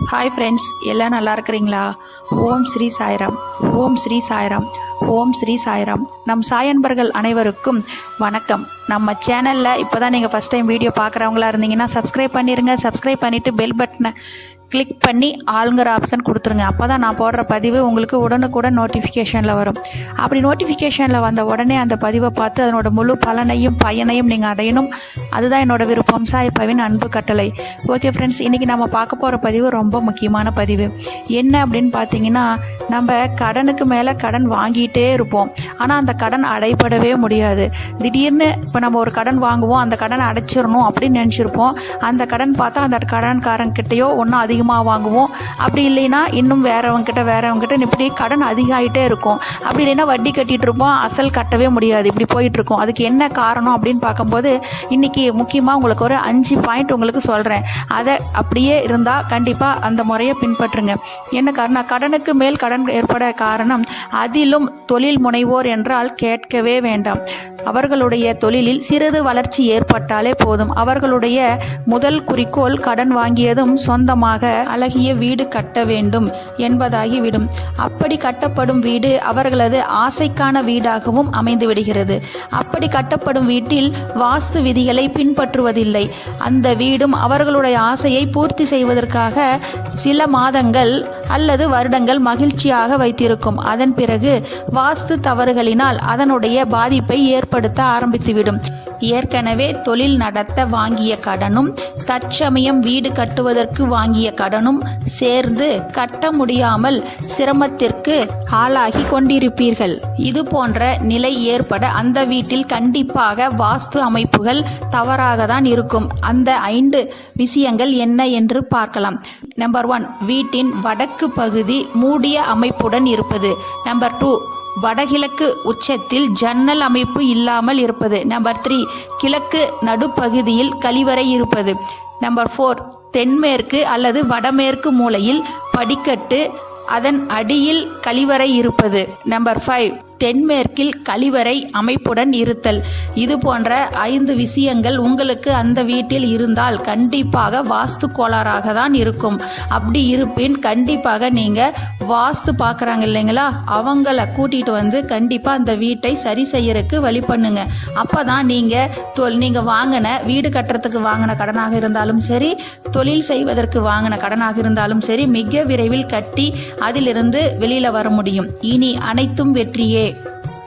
hi friends எல்லாம் நல்லா இருக்கிறீங்களா ஓம் ஸ்ரீ சாய்ராம் ஓம் ஸ்ரீ சாய்ராம் ஓம் ஸ்ரீ சாய்ராம் நம் சாயன்பர்கள் அனைவருக்கும் வணக்கம் நம்ம சேனலில் இப்போ தான் நீங்கள் ஃபஸ்ட் டைம் வீடியோ பார்க்குறவங்களா இருந்தீங்கன்னா சப்ஸ்கிரைப் பண்ணிடுங்க சப்ஸ்கிரைப் பண்ணிவிட்டு பெல் பட்டனை கிளிக் பண்ணி ஆளுங்கிற ஆப்ஷன் கொடுத்துருங்க அப்போ தான் நான் போடுற பதிவு உங்களுக்கு உடனுக்குடன் நோட்டிஃபிகேஷனில் வரும் அப்படி நோட்டிஃபிகேஷனில் வந்த உடனே அந்த பதிவை பார்த்து அதனோட முழு பலனையும் பயனையும் நீங்கள் அடையணும் அதுதான் என்னோட விருப்பம் சாய்ப்பாவின் அன்பு கட்டளை ஓகே ஃப்ரெண்ட்ஸ் இன்றைக்கி நம்ம பார்க்க போகிற பதிவு ரொம்ப முக்கியமான பதிவு என்ன அப்படின்னு பார்த்தீங்கன்னா நம்ம கடனுக்கு மேலே கடன் வாங்கிட்டே இருப்போம் ஆனால் அந்த கடன் அடைபடவே முடியாது திடீர்னு இப்போ நம்ம ஒரு கடன் வாங்குவோம் அந்த கடனை அடைச்சிடணும் அப்படின்னு நினச்சிருப்போம் அந்த கடன் பார்த்தா அந்த கடன்காரங்கிட்டயோ ஒன்றும் அதிகமாக வாங்குவோம் அப்படி இல்லைன்னா இன்னும் வேறவங்ககிட்ட வேறவங்ககிட்ட இப்படி கடன் அதிகமாகிட்டே இருக்கும் அப்படி இல்லைன்னா வட்டி கட்டிட்டு இருப்போம் அசல் கட்டவே முடியாது இப்படி போயிட்டு இருக்கும் அதுக்கு என்ன காரணம் அப்படின்னு பார்க்கும்போது இன்னைக்கு முக்கியமாக உங்களுக்கு ஒரு அஞ்சு பாயிண்ட் உங்களுக்கு சொல்கிறேன் அதை அப்படியே இருந்தால் கண்டிப்பாக அந்த முறையை பின்பற்றுங்க என்ன காரணம் கடனுக்கு மேல் கடன் ஏற்பட காரணம் அதிலும் தொழில் முனைவோர் என்றால் கேட்கவே வேண்டாம் அவர்களுடைய தொழிலில் சிறிது வளர்ச்சி ஏற்பட்டாலே போதும் அவர்களுடைய முதல் குறிக்கோள் கடன் வாங்கியதும் சொந்தமாக அழகிய வீடு கட்ட வேண்டும் என்பதாகிவிடும் அப்படி கட்டப்படும் வீடு அவர்களது ஆசைக்கான வீடாகவும் அமைந்து விடுகிறது அப்படி கட்டப்படும் வீட்டில் வாஸ்து விதிகளை பின்பற்றுவதில்லை அந்த வீடும் அவர்களுடைய ஆசையை பூர்த்தி செய்வதற்காக சில மாதங்கள் அல்லது வருடங்கள் மகிழ்ச்சியாக வைத்திருக்கும் அதன் பிறகு வாஸ்து தவறுகளினால் அதனுடைய பாதிப்பை ஏற்படுத்த ஆரம்பித்துவிடும் ஏற்கனவே தொழில் நடத்த வாங்கிய கடனும் தற்சமயம் வீடு கட்டுவதற்கு வாங்கிய கடனும் சேர்ந்து கட்ட முடியாமல் சிரமத்திற்கு ஆளாகி கொண்டிருப்பீர்கள் இது போன்ற நிலை ஏற்பட அந்த வீட்டில் கண்டிப்பாக வாஸ்து அமைப்புகள் தவறாக தான் இருக்கும் அந்த ஐந்து விஷயங்கள் என்ன என்று பார்க்கலாம் நம்பர் ஒன் வீட்டின் வடக்கு பகுதி மூடிய அமைப்புடன் இருப்பது நம்பர் டூ வடகிழக்கு உச்சத்தில் ஜன்னல் அமைப்பு இல்லாமல் இருப்பது நம்பர் த்ரீ கிழக்கு நடுப்பகுதியில் கழிவறை இருப்பது நம்பர் ஃபோர் தென்மேற்கு அல்லது வடமேற்கு மூலையில் படிக்கட்டு அதன் அடியில் கழிவறை இருப்பது நம்பர் ஃபைவ் தென்மேற்கில் கழிவறை அமைப்புடன் இருத்தல் இது போன்ற ஐந்து விஷயங்கள் உங்களுக்கு அந்த வீட்டில் இருந்தால் கண்டிப்பாக வாஸ்து கோளாறாக தான் இருக்கும் அப்படி இருப்பின் கண்டிப்பாக நீங்கள் வாஸ்து பார்க்குறாங்க இல்லைங்களா அவங்கள கூட்டிகிட்டு வந்து கண்டிப்பாக அந்த வீட்டை சரி செய்யறதுக்கு வழி பண்ணுங்க அப்போ தான் நீங்கள் தொல் நீங்கள் வாங்கின வீடு கட்டுறதுக்கு வாங்கின கடனாக இருந்தாலும் சரி தொழில் செய்வதற்கு வாங்கின கடனாக இருந்தாலும் சரி மிக விரைவில் கட்டி அதிலிருந்து வெளியில் வர முடியும் இனி அனைத்தும் வெற்றியே